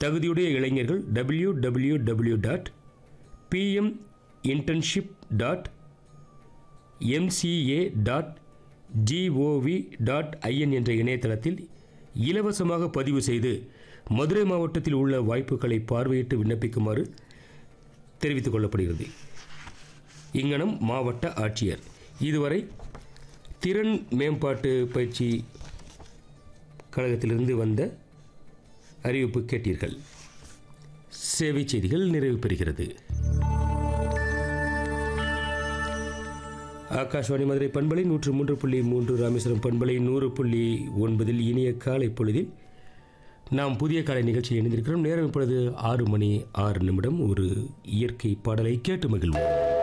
தகுதியுடைய இளைஞர்கள் W W W dot PM internship dot MCA dot GOV dot IN என்ற இணையதளத்தில் இலவசமாக பதிவு செய்து மதுரை மாவட்டத்தில் உள்ள வாய்ப்புகளை பார்வையிட்டு விண்ணப்பிக்குமாறு தெரிவித்துக் கொள்ளப்படுகிறது இங்கனம் மாவட்ட ஆட்சியர் இதுவரை திறன் மேம்பாட்டு பயிற்சி கழகத்திலிருந்து வந்த அறிவிப்பு கேட்டீர்கள் சேவை செய்திகள் நிறைவு பெறுகிறது ஆகாஷ்வாணி மதுரை பண்பலை நூற்று மூன்று புள்ளி மூன்று ராமேஸ்வரம் பண்பலை நூறு புள்ளி ஒன்பதில் இனிய காலை பொழுதில் நாம் புதிய காலை நிகழ்ச்சியில் இணைந்திருக்கிறோம் நேரம் இப்பொழுது ஆறு மணி ஆறு நிமிடம் ஒரு இயற்கை பாடலை கேட்டு மகிழ்வோம்